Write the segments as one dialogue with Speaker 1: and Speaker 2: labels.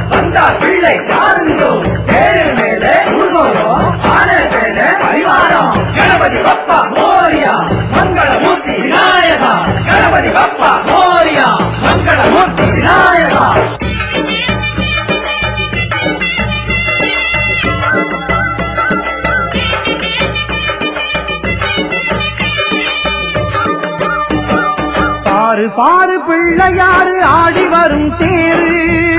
Speaker 1: வந்தார் பிள்ளை யாருங்கோ தேரு மேலே உருவம் ஆன மேலே பரிவாரம் கணபதி பப்பா மோரியா மங்களமூர்த்தி விநாயகா கணபதி பப்பா மோரியா மங்களமூர்த்தி விநாயகா
Speaker 2: பாரு பாரு பிள்ளையாரு ஆடி வரும் தேரு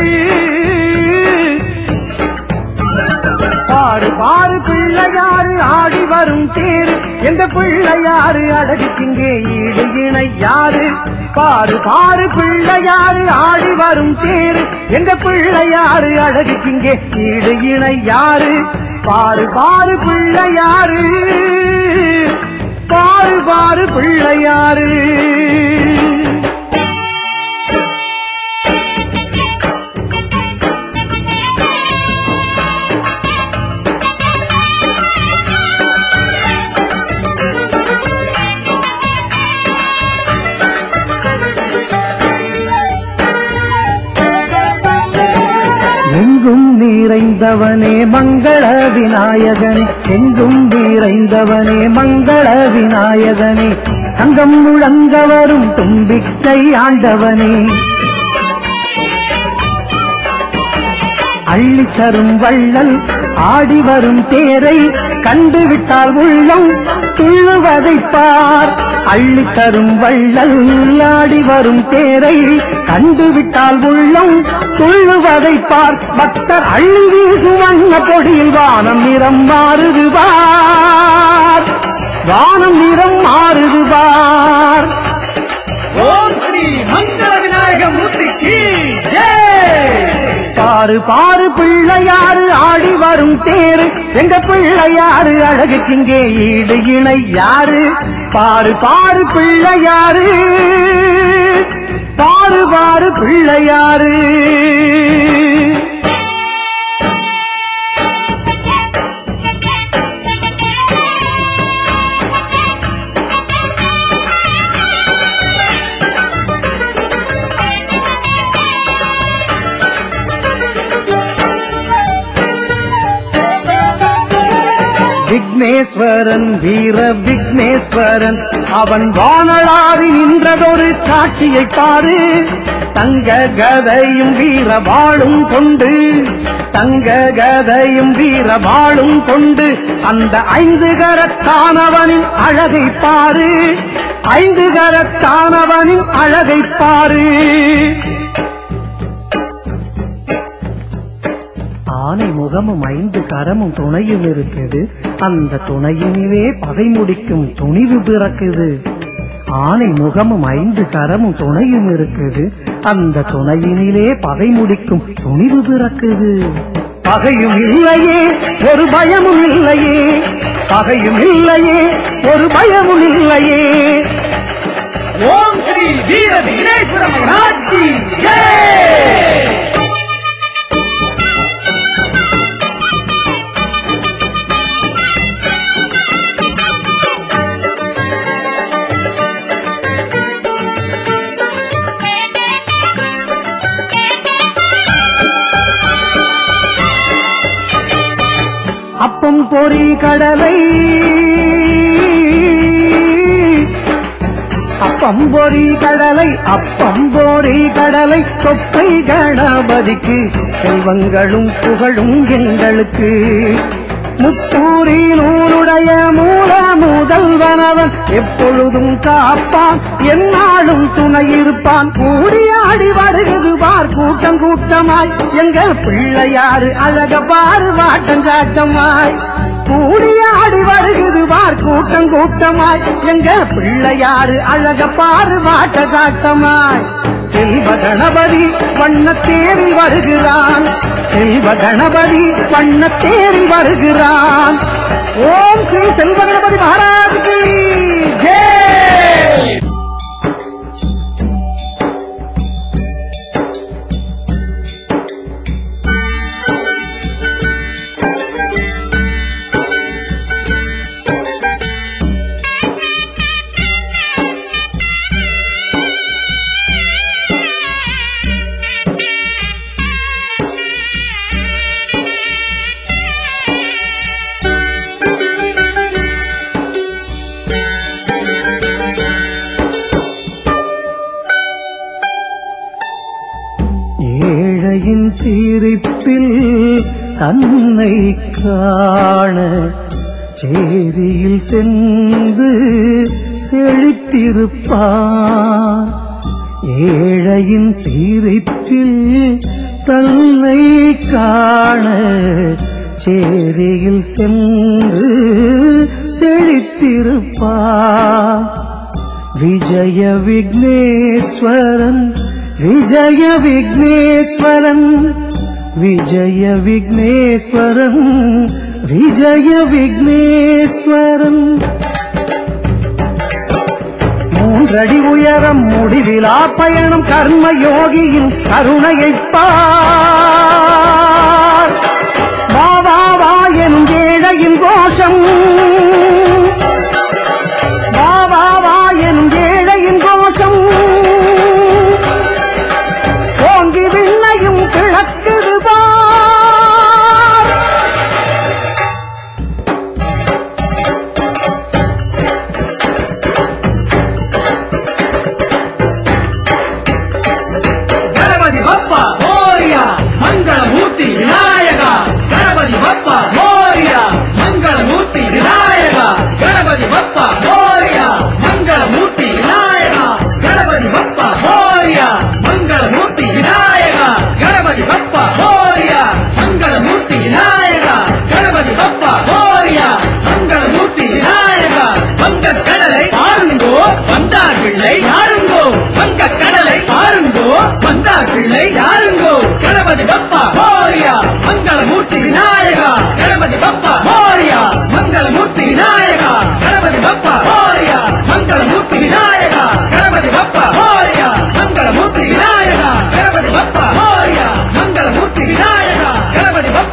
Speaker 2: பாரு பாரு பிள்ளையாரு ஆடி வரும் தேரு எந்த பிள்ளையாரு அழகுக்கிங்கே ஈடு இணை யாரு பாரு பாரு பிள்ளையாரு ஆடி வரும் தேரு எந்த பிள்ளையாரு அழகுக்கிங்கே ஈடு இணை யாரு பாரு பாரு பிள்ளையாரு பாரு பாரு பிள்ளையாரு எங்கும் நிறைந்தவனே மங்கள விநாயகனே எங்கும் நிறைந்தவனே மங்கள விநாயகனே சங்கம் முழங்க வரும் தும்பிக்கை ஆண்டவனே அள்ளித் தரும் வள்ளல் ஆடி வரும் தேரை கண்டுவிட்டால் உள்ளம் துள்ளுவதைப் பார் அள்ளித் தரும் வள்ளல் ஆடி வரும் தேரை கண்டுவிட்டால் உள்ளம் துள்ளுவதைப் பார் பக்தர் அள்ளி வீசும் வண்ண பொடியில் வானம் நிறம் மாறுது பார் வானம் நிறம் மாறுது பார்
Speaker 1: ஓம் ஸ்ரீ மங்கள விநாயக மூர்த்திக்கு ஜெய்
Speaker 2: பாரு பாரு பிள்ளையாரு ஆடி வரும் தேரு எங்க பிள்ளையாரு அழகுக்கிங்கே ஈடு இணை யாரு பாரு பாரு பிள்ளையாரு பாரு பாரு பிள்ளையாரு விக்னேஸ்வரன் வீர விக்னேஸ்வரன் அவன் வானளாவி நின்றதொரு காட்சியை பாரு தங்க கதையும் வீர வாளும் கொண்டு தங்க கதையும் வீர வாளும் கொண்டு அந்த ஐந்து கரத்தானவனின் அழகை பாரு ஐந்து கரத்தானவனின் அழகை பாரு ஆனை முகமும் ஐந்து கரமும் துணையும் இருக்குது அந்த துணையினிலே பகை முடிக்கும் துணிவு பிறக்குது ஆனை முகமும் ஐந்து கரமும் துணையும் இருக்குது அந்த துணையினிலே பகை முடிக்கும் துணிவு பிறக்குது பகையும் இல்லையே ஒரு பயமும் இல்லையே பகையும் இல்லையே ஒரு பயமும் இல்லையே
Speaker 1: ஓம் ஸ்ரீ வீர விக்னேஸ்வர மகராஜி ஜெய்
Speaker 2: அப்பம் பொறி கடலை அப்பம் பொறி கடலை அப்பம் பொறி கடலை தொப்பை கணபதிக்கு செல்வங்களும் புகழும் எங்களுக்கு முத்தூரி நூலுடைய மூல முதல்வனவன் எப்பொழுதும் காப்பான் எந்நாளும் துணையிருப்பான் கூடியாடி வருகிறது பார் கூட்டம் கூட்டமாய் எங்கள் பிள்ளையாறு அழக பாரு வாட்டம் சாட்டமாய் கூடியாடி வருகிறது பார் கூட்டம் கூட்டமாய் எங்க பிள்ளையாறு அழக பாரு வாட்ட காட்டமாய் செல்வ கணபதி வண்ணத்தேறி வருகிறான் செல்வ கணபதி வண்ணத்தேறி வருகிறான் ஓம் ஸ்ரீ செல்வ கணபதி மகாராஜுக்கு ஜெய் சிரிப்பில் தன்னை காண சேரியில் சென்று செழித்திருப்பான் ஏழையின் சிரிப்பில் தன்னை காண சேரியில் சென்று செழித்திருப்பான் விஜய விக்னேஸ்வரன் விஜய விக்னேஸ்வரன் விஜய விக்னேஸ்வரன் விஜய விக்னேஸ்வரன் மூன்றடி உயரம் முடிவிலா பயணம் கர்ம யோகியின் கருணையைப் பார் வா வா வா எனும் ஏழையின் கோஷம் வா வா வா எனும் ஏழையின் கோஷம் ஓங்கி விண்ணையும் கிழக்குது பார்
Speaker 1: ಗಣಪತಿ ಬಪ್ಪ ಮೋರ್ಯ ಮಂಗಳಮೂರ್ತಿ ವಿನಾಯಕ ಗಣಪತಿ ಬಪ್ಪ ಮೋರ್ಯ ಮಂಗಳಮೂರ್ತಿ ವಿನಾಯಕ ಗಣಪತಿ ಬಪ್ಪ ಮೋರ್ಯ ಮಂಗಳಮೂರ್ತಿ ವಿನಾಯಕ ಗಣಪತಿ ಬಪ್ಪ ಮೋರ್ಯ ಮಂಗಳಮೂರ್ತಿ ವಿನಾಯಕ ಗಣಪತಿ ಬಪ್ಪ ಮೋರ್ಯ ಮಂಗಳಮೂರ್ತಿ ವಿನಾಯಕ ಗಣಪತಿ ಬಪ್ಪ ಮೋರ್ಯ ಮಂಗಳಮೂರ್ತಿ விநாயகா வங்க கடலை பாருங்கோ வந்தார் பிள்ளை யாருங்கோ வங்க கடலை பாருங்கோ வந்தார் பிள்ளை யாருங்கோ கணபதி பப்பா மோரியா மங்களமூர்த்தி விநாயகா கணபதி பப்பா மோரியா மங்களமூர்த்தி விநாயகா கணபதி பப்பா மோரியா மங்களமூர்த்தி விநாயகா கணபதி பப்பா மோரியா மங்களமூர்த்தி விநாயகா கணபதி பப்பா மோரியா மங்களமூர்த்தி விநாயகா கணபதி பப்பா